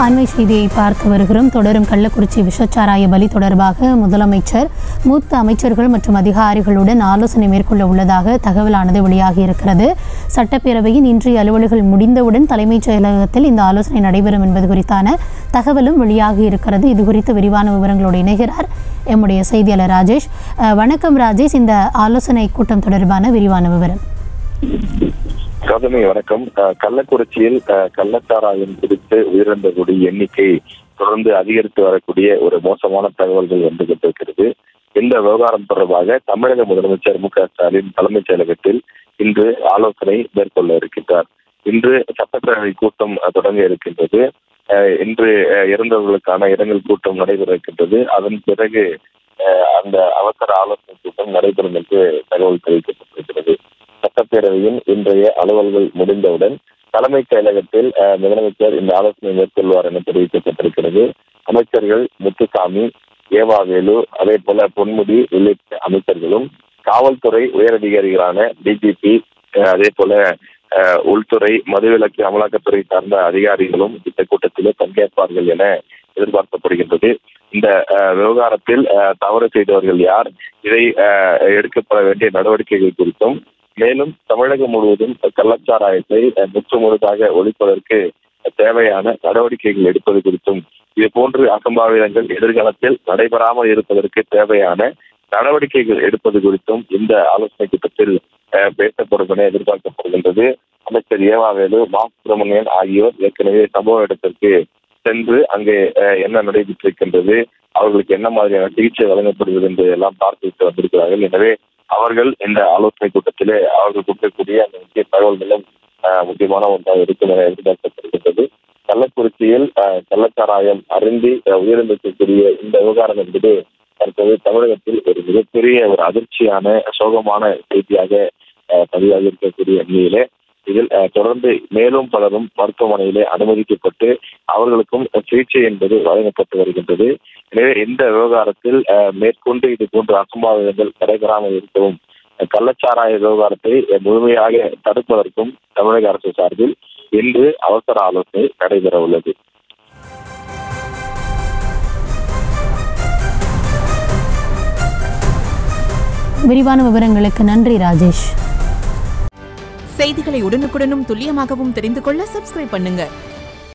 அண்மை செய்தியை பார்த்து வருகிறோம் தொடரும் கள்ளக்குறிச்சி விஷச்சாராய பலி தொடர்பாக முதலமைச்சர் மூத்த அமைச்சர்கள் மற்றும் அதிகாரிகளுடன் ஆலோசனை மேற்கொள்ள உள்ளதாக தகவலானது வெளியாகி இருக்கிறது சட்டப்பேரவையின் இன்றைய அலுவல்கள் முடிந்தவுடன் தலைமைச் செயலகத்தில் இந்த ஆலோசனை நடைபெறும் என்பது குறித்தான தகவலும் வெளியாகி இருக்கிறது இது குறித்து விரிவான விவரங்களோடு இணைகிறார் எம்முடைய செய்தியாளர் ராஜேஷ் அஹ், வணக்கம் ராஜேஷ் இந்த ஆலோசனை கூட்டம் தொடர்பான விரிவான விவரம் கௌதமி வணக்கம் அஹ், கள்ளக்குறிச்சியில் அஹ், கள்ளச்சாராயம் குறித்து உயிரிழந்தவர்களுடைய எண்ணிக்கை தொடர்ந்து அதிகரித்து வரக்கூடிய ஒரு மோசமான தகவல்கள் வந்து கொண்டிருக்கிறது இந்த விவகாரம் தொடர்பாக தமிழக முதலமைச்சர் மு க ஸ்டாலின் தலைமைச் செயலகத்தில் இன்று ஆலோசனை மேற்கொள்ள இருக்கின்றார் இன்று சட்டப்பேரவை கூட்டம் அஹ், தொடங்க இருக்கின்றது அஹ், இன்று அஹ், இறந்தவர்களுக்கான இரங்கல் கூட்டம் நடைபெற இருக்கின்றது அதன் பிறகு அஹ், அந்த அவசர ஆலோசனை கூட்டம் நடைபெறும் என்று தகவல் தெரிவிக்கப்பட்டிருக்கிறது சட்டப்பேரவையின் இன்றைய அலுவல்கள் முடிந்தவுடன் தலைமைச் செயலகத்தில் அஹ், முதலமைச்சர் இந்த ஆலோசனை மேற்கொள்வார் என தெரிவிக்கப்பட்டிருக்கிறது அமைச்சர்கள் முத்துசாமி ஏவாவேலு அதே போல பொன்முடி உள்ளிட்ட அமைச்சர்களும் காவல்துறை உயரதிகாரிகளான டிஜிபி அதே போல அஹ், உள்துறை மதுவிலக்கு அமலாக்கத்துறை சார்ந்த அதிகாரிகளும் இந்த கூட்டத்திலே பங்கேற்பார்கள் என எதிர்பார்க்கப்படுகின்றது இந்த அஹ், விவகாரத்தில் அஹ், தவறு செய்தவர்கள் யார் இதை அஹ், எடுக்கப்பட வேண்டிய நடவடிக்கைகள் குறித்தும் மேலும் தமிழகம் முழுவதும் கள்ளச்சாராயத்தை அஹ், முற்றுமுழுதாக ஒழிப்பதற்கு தேவையான நடவடிக்கைகள் எடுப்பது குறித்தும் இது போன்று அசம்பாவிதங்கள் எதிர்காலத்தில் நடைபெறாமல் இருப்பதற்கு தேவையான நடவடிக்கைகள் எடுப்பது குறித்தும் இந்த ஆலோசனை கூட்டத்தில் அஹ், பேசப்படும் என எதிர்பார்க்கப்படுகின்றது அமைச்சர் ஏவாவேலு மா சுப்பிரமணியன் ஆகியோர் ஏற்கனவே சம்பவ இடத்திற்கு சென்று அங்கே அஹ், என்ன நடைபெற்றிருக்கின்றது அவர்களுக்கு என்ன மாதிரியான சிகிச்சை வழங்கப்படுகிறது என்று எல்லாம் பார்த்துவிட்டு வந்திருக்கிறார்கள் எனவே அவர்கள் இந்த ஆலோசனை கூட்டத்திலே அவர்கள் கொடுக்கக்கூடிய அந்த முக்கிய தகவல்களும் அஹ், முக்கியமான ஒன்றாக இருக்கும் என எதிர்பார்க்கப்படுகின்றது கள்ளக்குறிச்சியில் அஹ், கள்ளச்சாராயம் அருந்தி அஹ், உயிரிழந்திருக்கக்கூடிய இந்த விவகாரம் என்பது தற்போது தமிழகத்தில் ஒரு மிகப்பெரிய ஒரு அதிர்ச்சியான சோகமான செய்தியாக அஹ், பதிவாகி இருக்கக்கூடிய நிலையிலே இதில் அஹ், தொடர்ந்து மேலும் பலரும் மருத்துவமனையிலே அனுமதிக்கப்பட்டு அவர்களுக்கும் சிகிச்சை என்பது வழங்கப்பட்டு வருகின்றது எனவே இந்த விவகாரத்தில் அஹ், மேற்கொண்டு இது போன்ற அசம்பாவிதங்கள் நடைபெறாமல் இருக்கவும் அஹ், கள்ளச்சாராய விவகாரத்தை அஹ், முழுமையாக தடுப்பதற்கும் தமிழக அரசு சார்பில் இன்று அவசர ஆலோசனை நடைபெற உள்ளது விரிவான விவரங்களுக்கு நன்றி ராஜேஷ் செய்திகளை உடனுக்குடனும் துல்லியமாகவும் தெரிந்து கொள்ள சப்ஸ்கிரைப் பண்ணுங்க